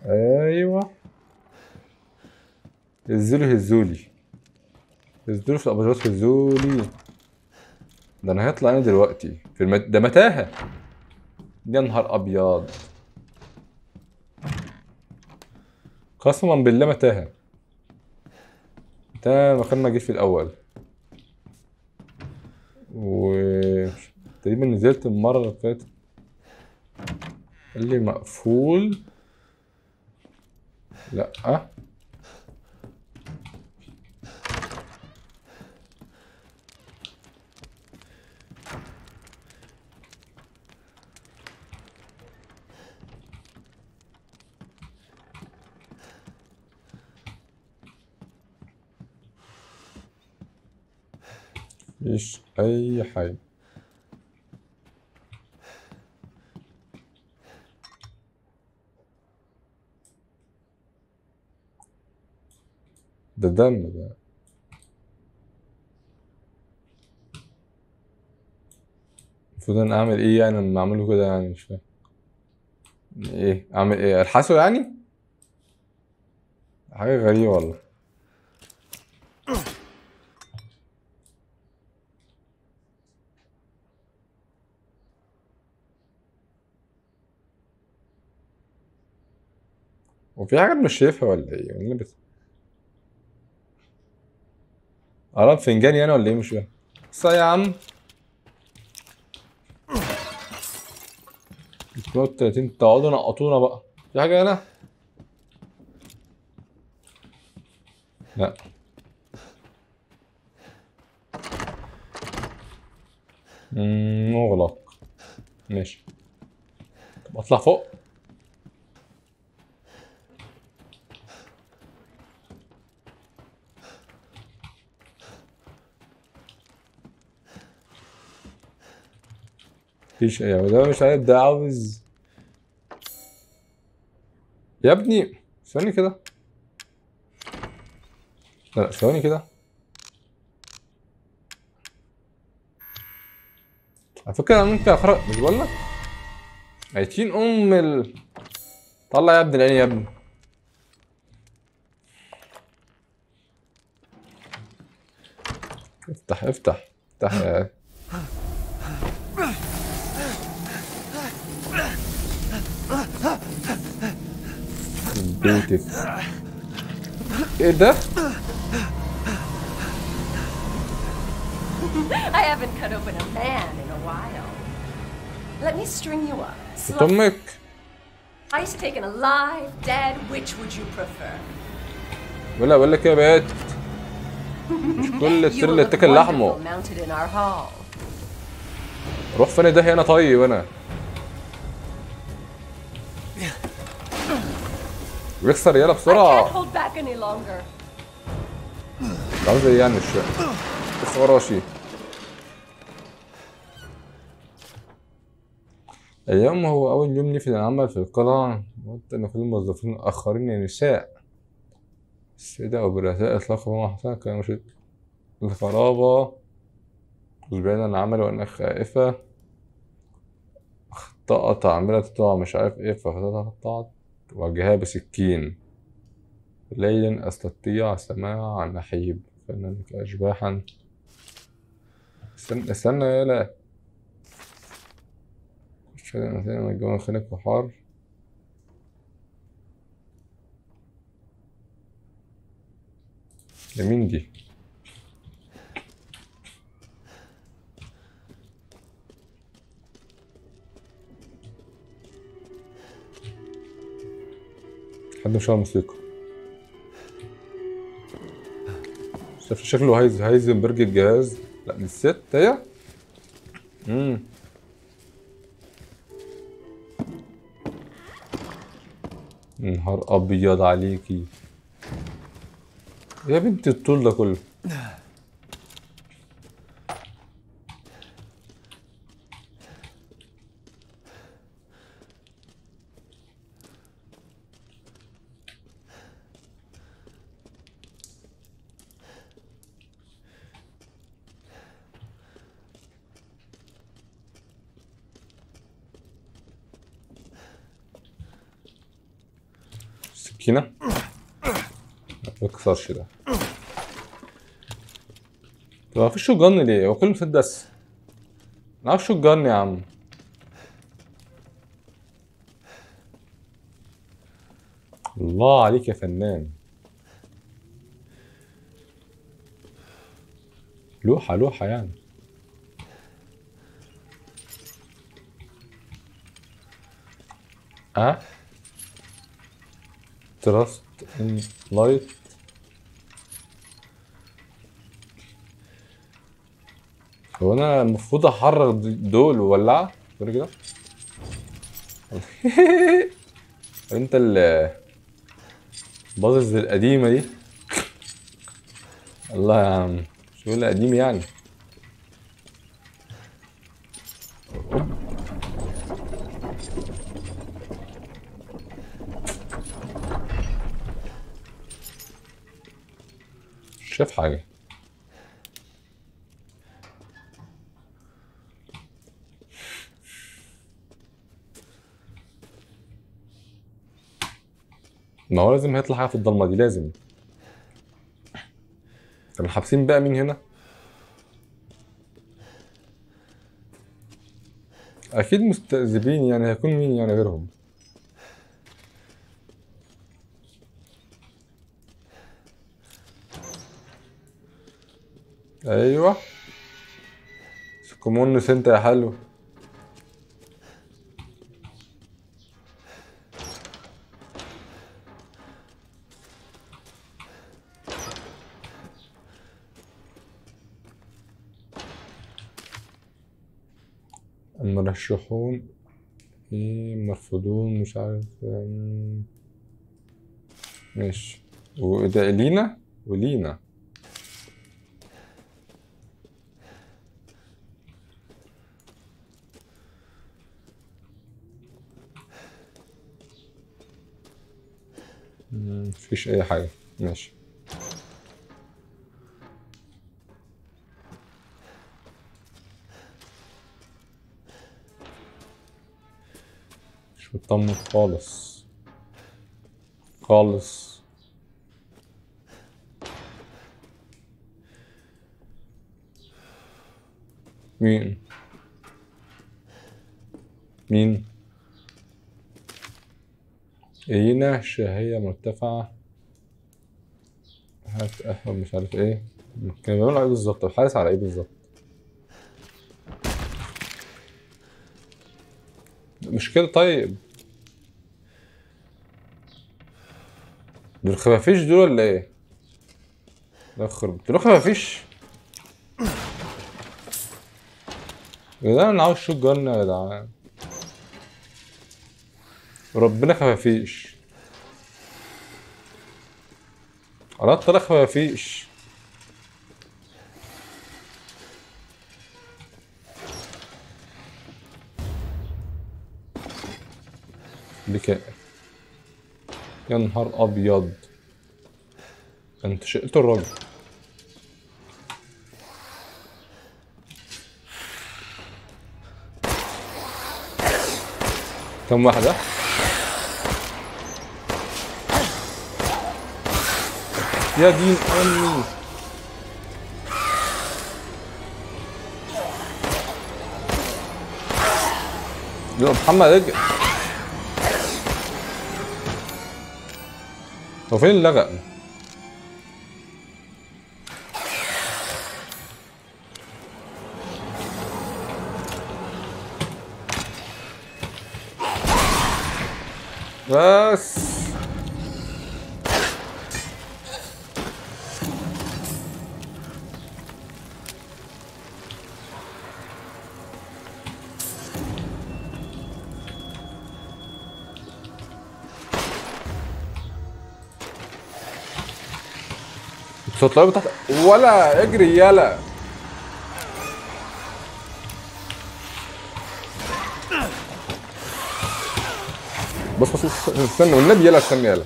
ايوه هزولي هزولي هزولي في الاباجورات هزولي ده انا هيطلع انا دلوقتي في المت... ده متاهه يا نهار ابيض قسما بالله متاهه ده مكان ما جه في الاول و تقريبا نزلت المره اللي فاتت قال لي مقفول لا مفيش اي حاجه ده دم ده المفروض انا اعمل ايه يعني لما اعمله كده يعني مش فاهم ايه اعمل ايه الحسه يعني حاجه غريبه والله وفي حاجات مش شايفها ولا ايه ولا بس قرب فنجاني انا ولا ايه مش فاهم بس يا عم 32 تقعدوا نقطونا بقى في حاجة هنا؟ لا مم، مغلق ماشي طب اطلع فوق مفيش ايه ده مش عارف ده عاوز يا ابني ثواني كده لا ثواني كده على فكرة انا ممكن اخرج مش بقول لك ميتين ام ال طلع يا ابني العين يا ابني افتح افتح افتح يا بيتك ايه ده؟ I haven't cut open a man in a while. Let me string you up. بت امك Slice taken alive, dead, which would you prefer? ولا بقول لك ايه يا بنت مش كل You السر will اللي look اتاكل لحمه wonderful mounted in our hall. روح فين ده هنا طيب انا بيكسر يلا I can't بسرعة hold back any longer. عاوز ايه يعني مش فاهم بس وراشي اليوم هو أول يوم لي في العمل في القلعة قلت أن كل الموظفين الآخرين نساء السيدة أو برئاساء إطلاق ماما حسن كان مش الغرابة مشبعين عن العمل وأنا خائفة أخطأت عاملة تطلع مش عارف إيه فقطعت وجهها بسكين ليلا أستطيع سماع نحيب فإنك أشباحا استنى استنى يالا أشهد أن سيدنا الجو خلق وحار ده مين دي؟ حد مشغل موسيقى شاف شكله هايز هايزنبرج الجهاز لا دي الست هي امم نهار ابيض عليكي يا بنت الطول ده كله سكينة ما بيكسرش ده طب مفيش شو جن ليه؟ هو كله مسدس انا عاوز شو جن يا عم الله عليك يا فنان لوحة لوحة يعني اه تراست ان لايت هو انا المفروض احرك دول وولعها دول كده انت اللي باظظ القديمه دي الله يا عم شو القديم يعني مش شايف حاجة ما هو لازم هيطلع حاجة في الضلمة دي لازم طب حابسين بقى مين هنا؟ أكيد مستذئبين يعني هيكون مين يعني غيرهم أيوه كومونس انت يا حلو المرشحون ايه مرفوضون مش عارف أم، ماشي وده لينا ولينا مم، مفيش اي حاجة ماشي مش مطمن خالص خالص مين مين اينا شهية مرتفعة هات قهوة مش عارف ايه كانوا بيعملوا ايه بالظبط الحارس على ايه بالظبط مش كده طيب دول خفافيش دول ولا ايه؟ لا خرب دول خفافيش يا جدعان انا عاوز شوت جن يا جدعان ربنا خفافيش قرأت طلع خفافيش بكائن يا نهار ابيض انت شقت الراجل كم واحدة؟ يا دين امي يا محمد ارجع هو فين اللغة؟ بس تطلعوا تحت ولا اجري يلا بص بص بص استنى والنبي يلا استنى يلا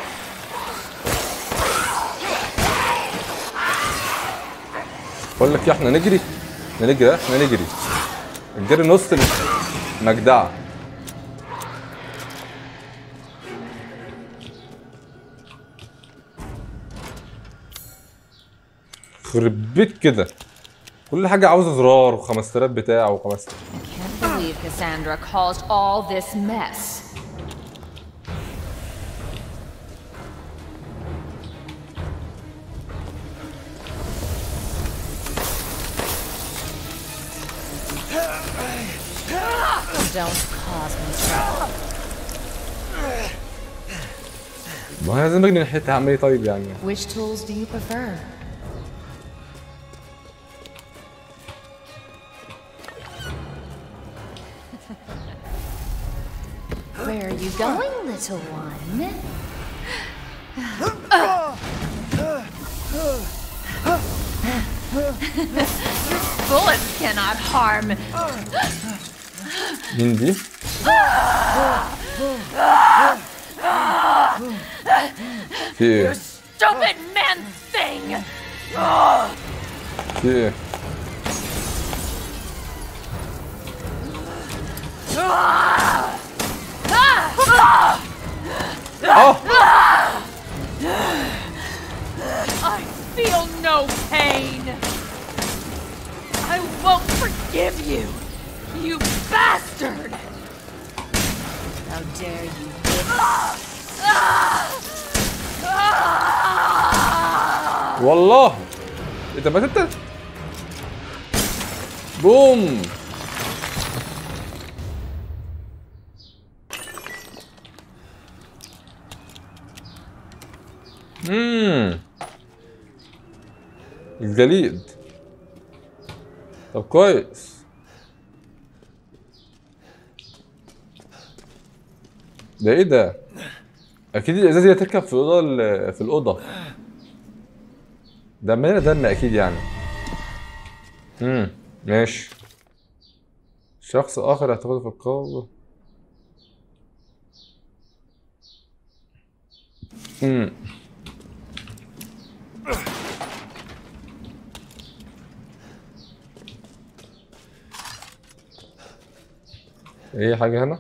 بقول لك يا احنا نجري احنا نجري احنا نجري الجري نص المجدعه يخرب بيت كده كل حاجة عاوزة زرار و5000 بتاع و5000 Can't believe Cassandra caused all this mess. Don't cause me trouble. ما هي لازم اجري ناحيتها اعمل ايه طيب يعني Which tools do you prefer? Where are you going, little one? Bullets cannot harm. مين دي؟ في ايه؟ Stupid man thing! في ايه؟ اه I feel no pain. I won't forgive you, you bastard! How dare you hit والله انت مات انت بوم امم الجليد طب كويس ده ايه ده اكيد الازاز دي هتركب في الاوضه ال- في الاوضه ده مليانه دم اكيد يعني امم ماشي شخص اخر اعتقد في القبر امم ايه حاجه هنا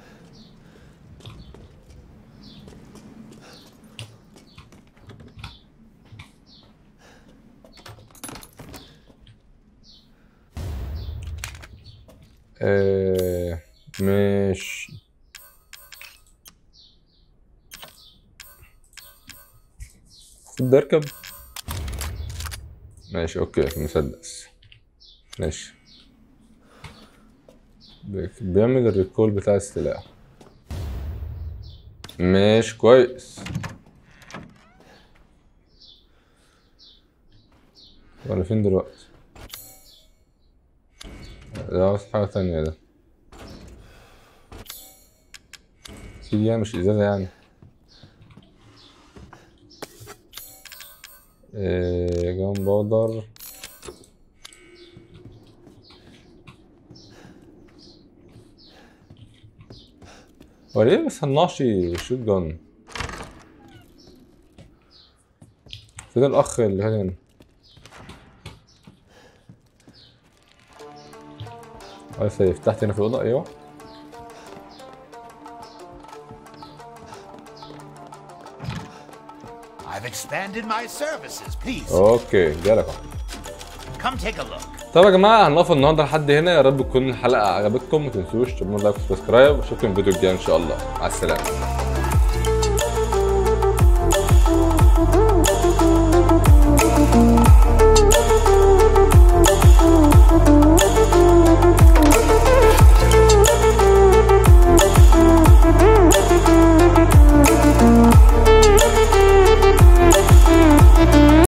آه ماشي المفروض اركب ماشي اوكي مسدس ماشي بيك- بيعمل الريكول بتاع السلاح ماشي كويس ولا فين دلوقتي ده عاوز حاجة تانية ده أكيد يعني مش إزازة يعني إيه جام بودر هو ليه ما صنعش شوت جان فين الأخ اللي هنا اه سيف تحت هنا في الأوضة أيوه I've expanded my services. Please أوكي جالك أهو. come take a look. طب يا جماعه هنقف النهارده لحد هنا يا رب تكون الحلقه عجبتكم ما تنسوش تعملوا لايك وسبسكرايب واشوفكم في الفيديو الجاي ان شاء الله مع السلامه